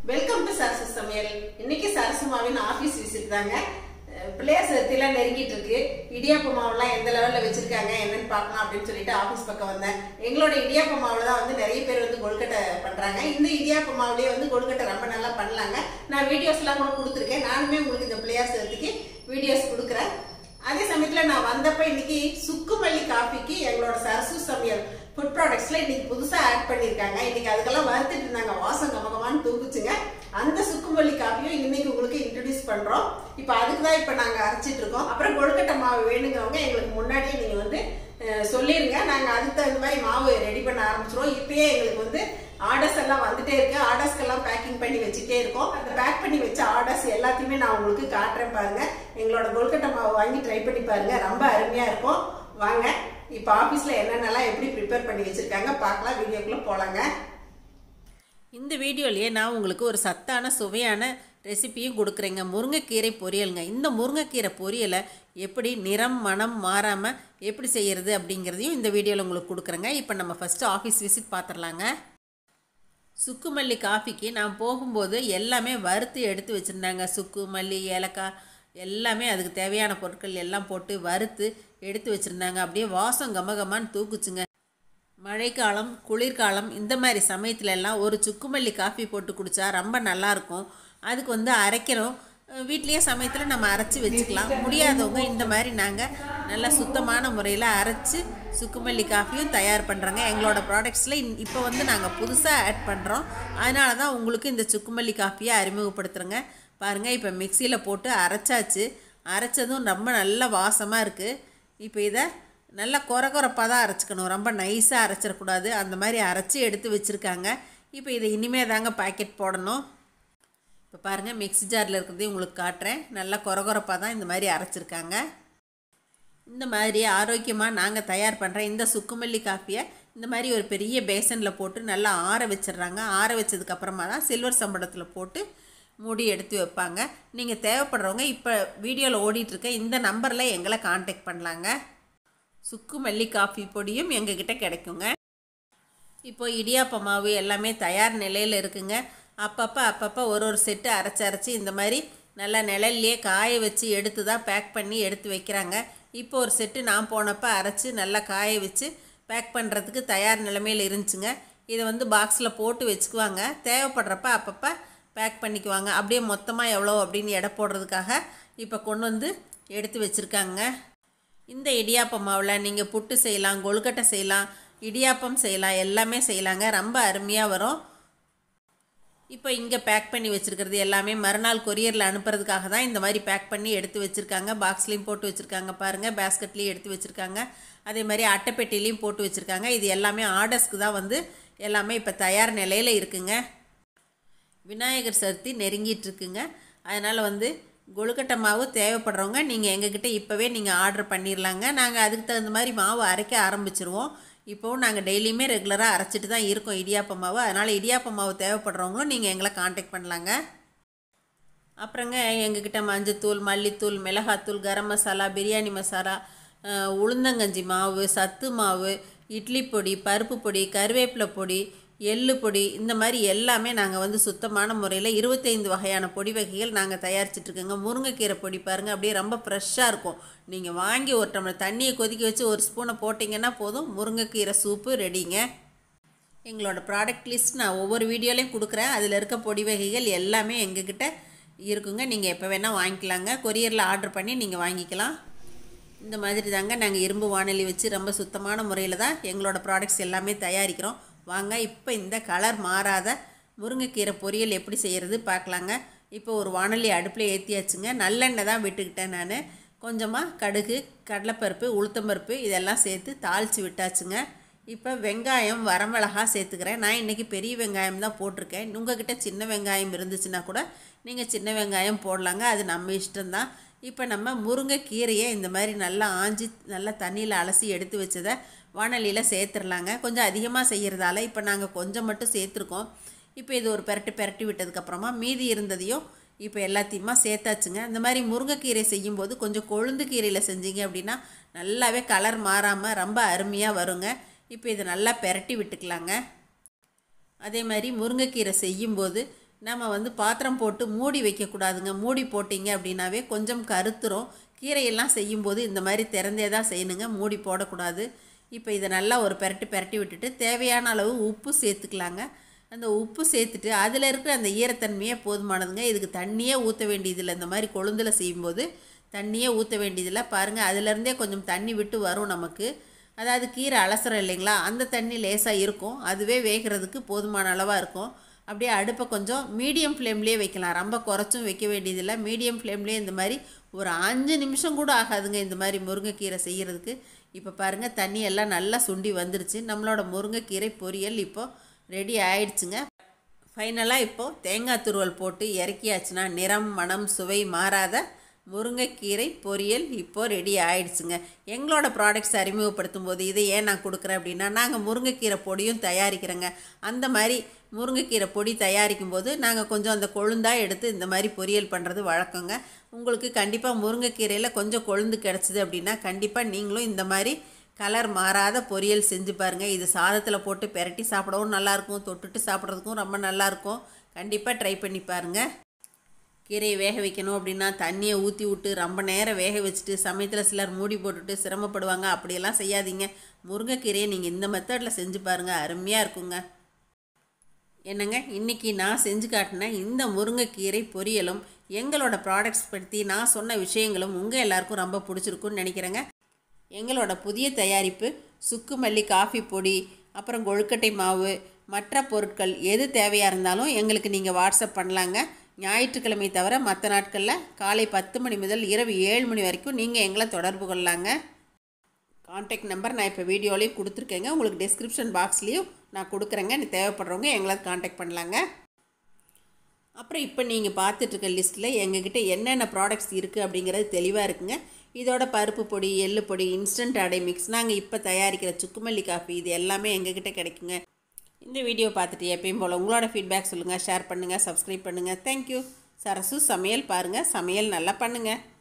welcome to Sarasu சமையல் இன்னைக்கு சரசுமாவின் office visit தாங்க அஹ் பிள்ளையார் சதுர்த்திலாம் நெருங்கிட்டு இருக்கு இடியாப்ப மாவுலாம் எந்த லெவல்ல வச்சிருக்காங்க என்னன்னு பார்க்கலாம் அப்படின்னு சொல்லிட்டு ஆபீஸ் பக்கம் வந்தேன் எங்களோட இடியாப்ப மாவுல தான் வந்து நிறைய பேர் வந்து கொழுக்கட்டை பண்றாங்க இந்த இடியாப்ப மாவுலயே வந்து கொழுக்கட்டை ரொம்ப நல்லா பண்ணலாங்க நான் வீடியோஸ் எல்லாம் கூட கொடுத்துருக்கேன் நானுமே உங்களுக்கு இந்த பிள்ளையார் சதுர்த்திக்கு வீடியோஸ் கொடுக்குறேன் அதே சமயத்துல நான் வந்தப்ப இன்னைக்கு சுக்குமல்லி காஃபிக்கு எங்களோட சரசு சமையல் ஃபுட் ப்ராடக்ட்ஸ்ல இன்னைக்கு புதுசா ஆட் பண்ணிருக்காங்க இன்னைக்கு அதுக்கெல்லாம் வறுத்துட்டு இருந்தாங்க வாசம் கமகமான்னு தூக்குச்சுங்க அந்த சுக்குமல்லி காஃபியும் இன்னைக்கு உங்களுக்கு இன்ட்ரடியூஸ் பண்றோம் இப்போ அதுக்கு தான் இப்போ நாங்க அரைச்சிட்டு இருக்கோம் அப்புறம் கொழுக்கட்டை மாவு வேணுங்கிறவங்க எங்களுக்கு முன்னாடியே நீங்க வந்து அஹ், சொல்லிருங்க நாங்க அதுக்கு தகுந்த மாதிரி மாவு ரெடி பண்ண ஆரம்பிச்சிருவோம் இப்பயே எங்களுக்கு வந்து ஆர்டர்ஸ் எல்லாம் வந்துட்டே இருக்கு ஆர்டர்ஸ்க்கெல்லாம் பேக்கிங் பண்ணி வச்சுட்டே இருக்கோம் அந்த பேக் பண்ணி வச்ச ஆர்டர்ஸ் எல்லாத்தையுமே நான் உங்களுக்கு காட்டுறேன் பாருங்க எங்களோட கொல்கட்டை மாவு வாங்கி ட்ரை பண்ணி பாருங்க ரொம்ப அருமையா இருக்கும் வாங்க இப்போ ஆஃபீஸ்ல என்னென்னலாம் எப்படி ப்ரிப்பேர் பண்ணி வச்சிருக்காங்க பார்க்கலாம் வீடியோக்குள்ள போலாங்க இந்த வீடியோலயே நான் உங்களுக்கு ஒரு சத்தான சுவையான ரெசிபியும் கொடுக்குறேங்க முருங்கைக்கீரை பொரியலுங்க இந்த முருங்கைக்கீரை பொரியலை எப்படி நிறம் மனம் மாறாமல் எப்படி செய்யறது அப்படிங்கிறதையும் இந்த வீடியோவில் உங்களுக்கு கொடுக்குறேங்க இப்போ நம்ம ஃபஸ்ட்டு ஆஃபீஸ் விசிட் பார்த்துடலாங்க சுக்குமல்லி காஃபிக்கு நான் போகும்போது எல்லாமே வறுத்து எடுத்து வச்சுருந்தாங்க சுக்கு மல்லி ஏலக்காய் எல்லாமே அதுக்கு தேவையான பொருட்கள் எல்லாம் போட்டு வறுத்து எடுத்து வச்சுருந்தாங்க அப்படியே வாசம் கமகமான்னு தூக்குச்சுங்க மழைக்காலம் குளிர்காலம் இந்த மாதிரி சமயத்துல எல்லாம் ஒரு சுக்குமல்லி காஃபி போட்டு குடித்தா ரொம்ப நல்லாயிருக்கும் அதுக்கு வந்து அரைக்கிறோம் அஹ் வீட்லயே சமயத்தில் நம்ம அரைச்சி வச்சுக்கலாம் முடியாதவங்க இந்த மாதிரி நாங்கள் நல்லா சுத்தமான முறையில் அரைச்சி சுக்குமல்லி காஃபியும் தயார் பண்ணுறோங்க எங்களோட ப்ராடக்ட்ஸில் இப்போ வந்து நாங்கள் புதுசாக ஆட் பண்ணுறோம் அதனால தான் உங்களுக்கு இந்த சுக்குமல்லி காஃபியை அறிமுகப்படுத்துகிறோங்க பாருங்கள் இப்போ மிக்சியில் போட்டு அரைச்சாச்சு அரைச்சதும் ரொம்ப நல்ல வாசமாக இருக்குது இப்போ இதை நல்லா கொர கொரப்பாக தான் அரைச்சிக்கணும் ரொம்ப நைஸாக அரைச்சிடக்கூடாது அந்த மாதிரி அரைச்சி எடுத்து வச்சுருக்காங்க இப்போ இதை இனிமே தாங்க பாக்கெட் போடணும் இப்போ பாருங்கள் மிக்ஸி ஜாரில் இருக்கிறதையும் உங்களுக்கு காட்டுறேன் நல்லா கொர கொரப்பாக தான் இந்த மாதிரி அரைச்சிருக்காங்க இந்த மாதிரி ஆரோக்கியமாக நாங்கள் தயார் பண்ணுற இந்த சுக்குமல்லி காஃபியை இந்த மாதிரி ஒரு பெரிய பேசனில் போட்டு நல்லா ஆற வச்சிடுறாங்க ஆற வச்சதுக்கப்புறமா தான் சில்வர் சம்பளத்தில் போட்டு மூடி எடுத்து வைப்பாங்க நீங்கள் தேவைப்படுறவங்க இப்போ வீடியோவில் ஓடிட்டுருக்க இந்த நம்பரில் எங்களை காண்டாக்ட் பண்ணலாங்க சுக்கு மல்லி காஃபி பொடியும் எங்ககிட்ட கிடைக்குங்க இப்போ இடியாப்ப மாவு எல்லாமே தயார் நிலையில் இருக்குங்க அப்பப்போ அப்பப்போ ஒரு ஒரு செட்டு அரைச்சி அரைச்சி இந்த மாதிரி நல்லா நிழல்லையே காய வச்சு எடுத்து தான் பேக் பண்ணி எடுத்து வைக்கிறாங்க இப்போ ஒரு செட்டு நான் போனப்போ அரைச்சி நல்லா காய வச்சு பேக் பண்ணுறதுக்கு தயார் நிலைமையில் இருந்துச்சுங்க இதை வந்து பாக்ஸில் போட்டு வச்சுக்குவாங்க தேவைப்படுறப்ப அப்பப்போ பேக் பண்ணிக்குவாங்க அப்படியே மொத்தமாக எவ்வளோ அப்படின்னு எடை போடுறதுக்காக இப்போ கொண்டு வந்து எடுத்து வச்சுருக்காங்க இந்த இடியாப்ப மாவில் நீங்கள் புட்டு செய்யலாம் கொழுக்கட்டை செய்யலாம் இடியாப்பம் செய்யலாம் எல்லாமே செய்யலாங்க ரொம்ப அருமையாக வரும் இப்போ இங்கே பேக் பண்ணி வச்சுருக்கிறது எல்லாமே மறுநாள் கொரியரில் அனுப்புறதுக்காக தான் இந்த மாதிரி பேக் பண்ணி எடுத்து வச்சுருக்காங்க பாக்ஸ்லேயும் போட்டு வச்சுருக்காங்க பாருங்கள் பேஸ்கெட்லேயும் எடுத்து வச்சுருக்காங்க அதே மாதிரி அட்டைப்பெட்டிலையும் போட்டு வச்சுருக்காங்க இது எல்லாமே ஆர்டர்ஸ்க்கு தான் வந்து எல்லாமே இப்போ தயார் நிலையில் இருக்குங்க விநாயகர் சதுர்த்தி நெருங்கிட்டு இருக்குங்க அதனால் வந்து கொழுக்கட்டை மாவு தேவைப்படுறவங்க நீங்கள் எங்ககிட்ட இப்போவே நீங்கள் ஆர்டர் பண்ணிடலாங்க நாங்கள் அதுக்கு தகுந்த மாதிரி மாவு அரைக்க ஆரம்பிச்சிருவோம் இப்போவும் நாங்கள் டெய்லியுமே ரெகுலராக அரைச்சிட்டு தான் இருக்கோம் இடியாப்ப மாவு அதனால் இடியாப்ப மாவு தேவைப்படுறவங்களும் நீங்கள் எங்களை காண்டாக்ட் பண்ணலாங்க அப்புறங்க எங்ககிட்ட மஞ்சத்தூள் மல்லித்தூள் மிளகாத்தூள் கரம் மசாலா பிரியாணி மசாலா அஹ், உளுந்தங்கஞ்சி மாவு சத்து மாவு இட்லி பொடி பருப்பு பொடி கருவேப்பிலை பொடி எள்ளு பொடி இந்த மாதிரி எல்லாமே நாங்கள் வந்து சுத்தமான முறையில் இருபத்தைந்து வகையான பொடி வகைகள் நாங்கள் தயாரிச்சிட்ருக்கோங்க முருங்கைக்கீரை பொடி பாருங்கள் அப்படியே ரொம்ப ஃப்ரெஷ்ஷாக இருக்கும் நீங்கள் வாங்கி ஒரு டம்ளர் தண்ணியை கொதிக்க வச்சு ஒரு ஸ்பூனை போட்டிங்கன்னா போதும் முருங்கைக்கீரை சூப்பு ரெடிங்க எங்களோட ப்ராடக்ட் லிஸ்ட் நான் ஒவ்வொரு வீடியோலையும் கொடுக்குறேன் அதில் இருக்க பொடி வகைகள் எல்லாமே எங்ககிட்ட இருக்குங்க நீங்கள் எப்போ வேணால் வாங்கிக்கலாங்க கொரியரில் ஆர்டர் பண்ணி நீங்கள் வாங்கிக்கலாம் இந்த மாதிரி தாங்க நாங்கள் இரும்பு வானொலி வச்சு ரொம்ப சுத்தமான முறையில் தான் எங்களோட ப்ராடக்ட்ஸ் எல்லாமே தயாரிக்கிறோம் வாங்க இப்போ இந்த கலர் மாறாத முருங்கைக்கீரை பொரியல் எப்படி செய்கிறது பார்க்கலாங்க இப்போ ஒரு வானொலி அடுப்பில் ஏற்றியாச்சுங்க நல்லெண்ணெய் தான் விட்டுக்கிட்டேன் நான் கொஞ்சமாக கடுகு கடலைப்பருப்பு உளுத்தம்பருப்பு இதெல்லாம் சேர்த்து தாளித்து விட்டாச்சுங்க இப்போ வெங்காயம் வரமிளகா சேர்த்துக்கிறேன் நான் இன்றைக்கி பெரிய வெங்காயம் தான் போட்டிருக்கேன் உங்ககிட்ட சின்ன வெங்காயம் இருந்துச்சுன்னா கூட நீங்கள் சின்ன வெங்காயம் போடலாங்க அது நம்ம இஷ்டம்தான் இப்போ நம்ம முருங்கைக்கீரையை இந்த மாதிரி நல்லா ஆஞ்சி நல்லா தண்ணியில் அலசி எடுத்து வச்சதை வானலியில் சேர்த்துடலாங்க கொஞ்சம் அதிகமாக செய்கிறதால இப்போ நாங்கள் கொஞ்சம் மட்டும் சேர்த்துருக்கோம் இப்போ இது ஒரு பெரட்டு பெரட்டி விட்டதுக்கப்புறமா மீதி இருந்ததையும் இப்போ எல்லாத்தையுமா சேர்த்தாச்சுங்க இந்த மாதிரி முருங்கைக்கீரை செய்யும்போது கொஞ்சம் கொழுந்து கீரையில் செஞ்சீங்க அப்படின்னா நல்லாவே கலர் மாறாமல் ரொம்ப அருமையாக வருங்க இப்போ இதை நல்லா பெரட்டி விட்டுக்கலாங்க அதே மாதிரி முருங்கைக்கீரை செய்யும்போது நம்ம வந்து பாத்திரம் போட்டு மூடி வைக்கக்கூடாதுங்க மூடி போட்டிங்க அப்படின்னாவே கொஞ்சம் கருத்துரும் கீரையெல்லாம் செய்யும்போது இந்த மாதிரி திறந்தே தான் செய்யணுங்க மூடி போடக்கூடாது இப்போ இதை நல்லா ஒரு பெரட்டு பெரட்டி விட்டுட்டு தேவையான அளவு உப்பு சேர்த்துக்கலாங்க அந்த உப்பு சேர்த்துட்டு அதில் இருக்கிற அந்த ஈரத்தன்மையே போதுமானதுங்க இதுக்கு தண்ணியே ஊற்ற வேண்டியதில்லை இந்த மாதிரி கொழுந்தில் செய்யும்போது தண்ணியே ஊற்ற வேண்டியதில்லை பாருங்கள் அதுலேருந்தே கொஞ்சம் தண்ணி விட்டு வரும் நமக்கு அதாவது கீரை அலசுறோம் இல்லைங்களா அந்த தண்ணி லேசாக இருக்கும் அதுவே வேகிறதுக்கு போதுமான அளவாக இருக்கும் அப்படியே அடுப்பை கொஞ்சம் மீடியம் ஃப்ளேம்லேயே வைக்கலாம் ரொம்ப குறைச்சும் வைக்க வேண்டியதில்லை மீடியம் ஃப்ளேம்லேயே இந்த மாதிரி ஒரு அஞ்சு நிமிஷம் கூட ஆகாதுங்க இந்த மாதிரி முருங்கைக்கீரை செய்கிறதுக்கு இப்போ பாருங்கள் தண்ணி எல்லாம் நல்லா சுண்டி வந்துருச்சு நம்மளோட முருங்கைக்கீரை பொரியல் இப்போது ரெடி ஆயிடுச்சுங்க ஃபைனலாக இப்போது தேங்காய் துருவல் போட்டு இறக்கியாச்சுன்னா நிறம் மனம் சுவை மாறாத முருங்கைக்கீரை பொரியல் இப்போது ரெடி ஆயிடுச்சுங்க எங்களோட ப்ராடக்ட்ஸ் அறிமுகப்படுத்தும் போது இதை ஏன் நான் கொடுக்குறேன் அப்படின்னா நாங்கள் முருங்கைக்கீரை பொடியும் தயாரிக்கிறோங்க அந்த மாதிரி முருங்கைக்கீரை பொடி தயாரிக்கும் போது நாங்கள் கொஞ்சம் அந்த கொழுந்தாக எடுத்து இந்த மாதிரி பொரியல் பண்ணுறது வழக்கங்க உங்களுக்கு கண்டிப்பாக முருங்கைக்கீரையில் கொஞ்சம் கொழுந்து கிடச்சிது அப்படின்னா கண்டிப்பாக நீங்களும் இந்த மாதிரி கலர் மாறாத பொரியல் செஞ்சு பாருங்கள் இது சாதத்தில் போட்டு பெரட்டி சாப்பிடவும் நல்லாயிருக்கும் தொட்டுட்டு சாப்பிட்றதுக்கும் ரொம்ப நல்லாயிருக்கும் கண்டிப்பாக ட்ரை பண்ணி பாருங்கள் கீரையை வேக வைக்கணும் அப்படின்னா தண்ணியை ஊற்றி விட்டு ரொம்ப நேரம் வேக வச்சுட்டு சமயத்தில் சிலர் மூடி போட்டுட்டு சிரமப்படுவாங்க அப்படியெல்லாம் செய்யாதீங்க முருங்கைக்கீரையை நீங்கள் இந்த மெத்தடில் செஞ்சு பாருங்கள் அருமையாக இருக்குங்க என்னங்க இன்றைக்கி நான் செஞ்சு காட்டின இந்த முருங்கைக்கீரை பொரியலும் எங்களோட ப்ராடக்ட்ஸ் பற்றி நான் சொன்ன விஷயங்களும் உங்கள் எல்லாருக்கும் ரொம்ப பிடிச்சிருக்குன்னு நினைக்கிறேங்க எங்களோட புதிய தயாரிப்பு சுக்கு மல்லி காஃபி பொடி அப்புறம் கொழுக்கட்டை மாவு மற்ற பொருட்கள் எது தேவையாக இருந்தாலும் எங்களுக்கு நீங்கள் வாட்ஸ்அப் பண்ணலாங்க ஞாயிற்றுக்கிழமை தவிர மற்ற நாட்களில் காலை பத்து மணி முதல் இரவு ஏழு மணி வரைக்கும் நீங்கள் எங்களை தொடர்பு கொள்ளலாங்க கான்டாக்ட் நம்பர் நான் இப்போ வீடியோலேயும் கொடுத்துருக்கேங்க உங்களுக்கு டிஸ்கிரிப்ஷன் பாக்ஸ்லேயும் நான் கொடுக்குறேங்க நீ தேவைப்படுறவங்க எங்களை கான்டாக்ட் பண்ணலாங்க அப்புறம் இப்போ நீங்கள் பார்த்துட்ருக்க லிஸ்ட்டில் எங்ககிட்ட என்னென்ன ப்ராடக்ட்ஸ் இருக்குது அப்படிங்கிறது தெளிவாக இருக்குங்க இதோட பருப்பு பொடி எள்ளு பொடி இன்ஸ்டன்ட் அடை மிக்ஸ் நாங்கள் இப்போ தயாரிக்கிற சுக்குமல்லி காஃபி இது எல்லாமே எங்ககிட்ட கிடைக்குங்க இந்த வீடியோ பார்த்துட்டு எப்பயும் போல் உங்களோட ஃபீட்பேக் சொல்லுங்கள் ஷேர் பண்ணுங்கள் சப்ஸ்கிரைப் பண்ணுங்கள் தேங்க்யூ சரசு சமையல் பாருங்கள் சமையல் நல்லா பண்ணுங்கள்